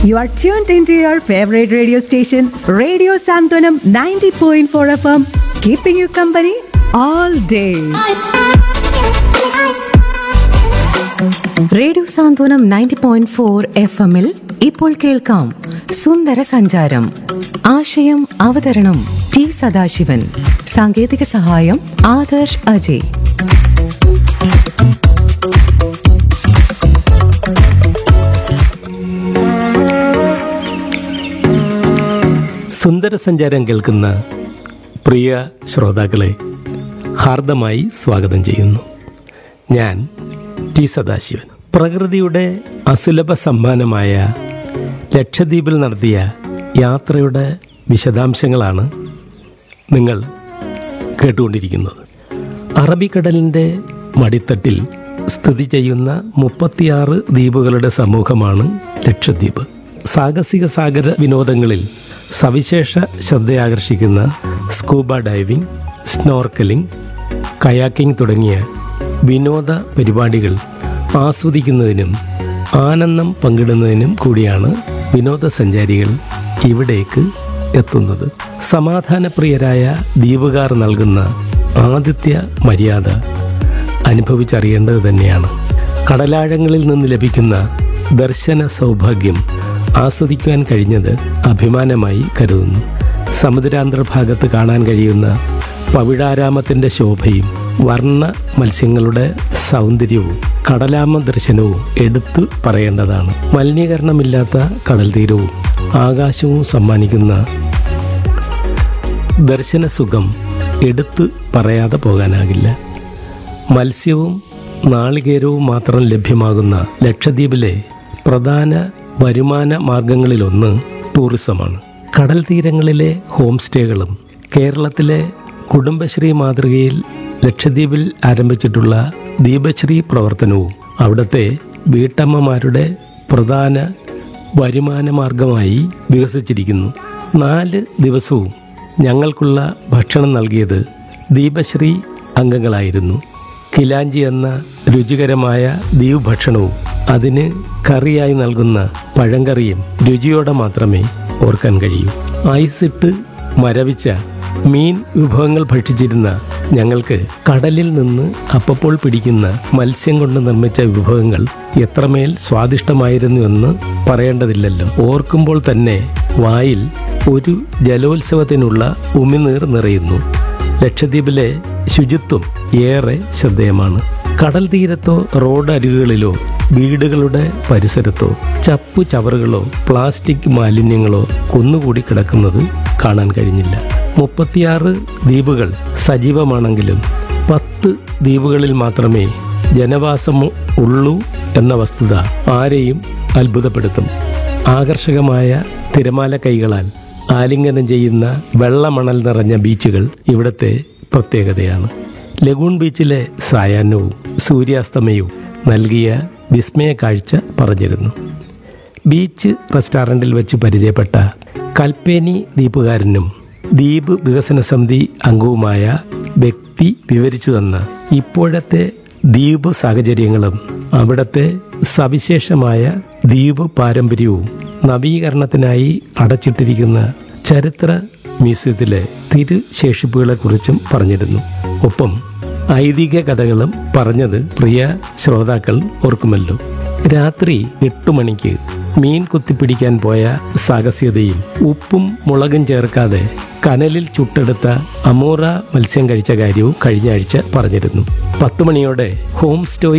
You are tuned into your favorite radio station, Radio Santonam 90.4 FM, keeping you company all day. Radio Santhwanam ninety point four F എമ്മിൽ ഇപ്പോൾ കേൾക്കാം സുന്ദര സഞ്ചാരം ആശയം അവതരണം ടി സദാശിവൻ സാങ്കേതിക സഹായം ആദർശ് അജയ് സുന്ദര സഞ്ചാരം കേൾക്കുന്ന പ്രിയ ശ്രോതാക്കളെ ഹാർദമായി സ്വാഗതം ചെയ്യുന്നു ഞാൻ ടി സദാശിവൻ പ്രകൃതിയുടെ അസുലഭ സമ്മാനമായ ലക്ഷദ്വീപിൽ നടത്തിയ യാത്രയുടെ വിശദാംശങ്ങളാണ് നിങ്ങൾ കേട്ടുകൊണ്ടിരിക്കുന്നത് അറബിക്കടലിൻ്റെ മടിത്തട്ടിൽ സ്ഥിതി ചെയ്യുന്ന മുപ്പത്തിയാറ് ദ്വീപുകളുടെ സമൂഹമാണ് ലക്ഷദ്വീപ് സാഹസിക സാഗര വിനോദങ്ങളിൽ സവിശേഷ ശ്രദ്ധയാകർഷിക്കുന്ന സ്കൂബ ഡൈവിംഗ് സ്നോർക്കലിംഗ് കയാക്കിംഗ് തുടങ്ങിയ വിനോദ പരിപാടികൾ ആസ്വദിക്കുന്നതിനും ആനന്ദം പങ്കിടുന്നതിനും കൂടിയാണ് വിനോദസഞ്ചാരികൾ ഇവിടേക്ക് എത്തുന്നത് സമാധാനപ്രിയരായ ദ്വീപുകാർ നൽകുന്ന ആതിഥ്യ മര്യാദ അനുഭവിച്ചറിയേണ്ടത് തന്നെയാണ് കടലാഴങ്ങളിൽ നിന്ന് ലഭിക്കുന്ന ദർശന സൗഭാഗ്യം ആസ്വദിക്കുവാൻ കഴിഞ്ഞത് അഭിമാനമായി കരുതുന്നു സമുദ്രാന്തർഭാഗത്ത് കാണാൻ കഴിയുന്ന പവിഴാരാമത്തിൻ്റെ ശോഭയും വർണ്ണ മത്സ്യങ്ങളുടെ സൗന്ദര്യവും കടലാമ ദർശനവും എടുത്തു പറയേണ്ടതാണ് മലിനീകരണമില്ലാത്ത കടൽ തീരവും ആകാശവും സമ്മാനിക്കുന്ന ദർശന സുഖം എടുത്തു പറയാതെ പോകാനാകില്ല മത്സ്യവും നാളികേരവും മാത്രം ലഭ്യമാകുന്ന ലക്ഷദ്വീപിലെ പ്രധാന വരുമാന മാർഗങ്ങളിലൊന്ന് ടൂറിസമാണ് കടൽ തീരങ്ങളിലെ ഹോം സ്റ്റേകളും കേരളത്തിലെ കുടുംബശ്രീ മാതൃകയിൽ ലക്ഷദ്വീപിൽ ആരംഭിച്ചിട്ടുള്ള ദീപശ്രീ പ്രവർത്തനവും അവിടുത്തെ വീട്ടമ്മമാരുടെ പ്രധാന വരുമാന മാർഗമായി വികസിച്ചിരിക്കുന്നു നാല് ദിവസവും ഞങ്ങൾക്കുള്ള ഭക്ഷണം നൽകിയത് ദീപശ്രീ അംഗങ്ങളായിരുന്നു കിലാഞ്ചി എന്ന രുചികരമായ ദ്വീപ് ഭക്ഷണവും അതിന് കറിയായി നൽകുന്ന പഴങ്കറിയും രുചിയോടെ മാത്രമേ ഓർക്കാൻ കഴിയൂ ഐസിട്ട് മരവിച്ച മീൻ വിഭവങ്ങൾ ഭക്ഷിച്ചിരുന്ന ഞങ്ങൾക്ക് കടലിൽ നിന്ന് അപ്പപ്പോൾ പിടിക്കുന്ന മത്സ്യം കൊണ്ട് നിർമ്മിച്ച വിഭവങ്ങൾ എത്രമേൽ സ്വാദിഷ്ടമായിരുന്നു എന്ന് പറയേണ്ടതില്ലല്ലോ ഓർക്കുമ്പോൾ തന്നെ വായിൽ ഒരു ജലോത്സവത്തിനുള്ള ഉമിനീർ നിറയുന്നു ലക്ഷദ്വീപിലെ ശുചിത്വം ഏറെ ശ്രദ്ധേയമാണ് കടൽ തീരത്തോ റോഡ് അരികുകളിലോ വീടുകളുടെ പരിസരത്തോ ചപ്പു ചവറുകളോ പ്ലാസ്റ്റിക് മാലിന്യങ്ങളോ കുന്നുകൂടി കിടക്കുന്നത് കാണാൻ കഴിഞ്ഞില്ല മുപ്പത്തിയാറ് ദ്വീപുകൾ സജീവമാണെങ്കിലും പത്ത് ദ്വീപുകളിൽ മാത്രമേ ജനവാസം ഉള്ളൂ എന്ന വസ്തുത ആരെയും അത്ഭുതപ്പെടുത്തും ആകർഷകമായ തിരമാല കൈകളാൽ ആലിംഗനം ചെയ്യുന്ന വെള്ളമണൽ നിറഞ്ഞ ബീച്ചുകൾ ഇവിടുത്തെ പ്രത്യേകതയാണ് ലഗൂൺ ബീച്ചിലെ സായാഹ്നവും സൂര്യാസ്തമയവും നൽകിയ വിസ്മയ കാഴ്ച പറഞ്ഞിരുന്നു ബീച്ച് റെസ്റ്റോറൻറ്റിൽ വെച്ച് പരിചയപ്പെട്ട കൽപ്പേനി ദ്വീപുകാരനും ദ്വീപ് വികസന സമിതി അംഗവുമായ വ്യക്തി വിവരിച്ചു തന്ന ഇപ്പോഴത്തെ ദ്വീപ് സാഹചര്യങ്ങളും അവിടുത്തെ സവിശേഷമായ ദ്വീപ് പാരമ്പര്യവും നവീകരണത്തിനായി അടച്ചിട്ടിരിക്കുന്ന ചരിത്ര മ്യൂസിയത്തിലെ തിരുശേഷിപ്പുകളെക്കുറിച്ചും പറഞ്ഞിരുന്നു ഒപ്പം ഐതിഹ്യ കഥകളും പറഞ്ഞത് പ്രിയ ശ്രോതാക്കൾ ഓർക്കുമല്ലോ രാത്രി എട്ടു മണിക്ക് മീൻ കുത്തിപ്പിടിക്കാൻ പോയ സാഹസ്യതയും ഉപ്പും മുളകും ചേർക്കാതെ കനലിൽ ചുട്ടെടുത്ത അമൂറ മത്സ്യം കഴിച്ച കാര്യവും കഴിഞ്ഞ ആഴ്ച പറഞ്ഞിരുന്നു പത്ത് മണിയോടെ ഹോം സ്റ്റോയി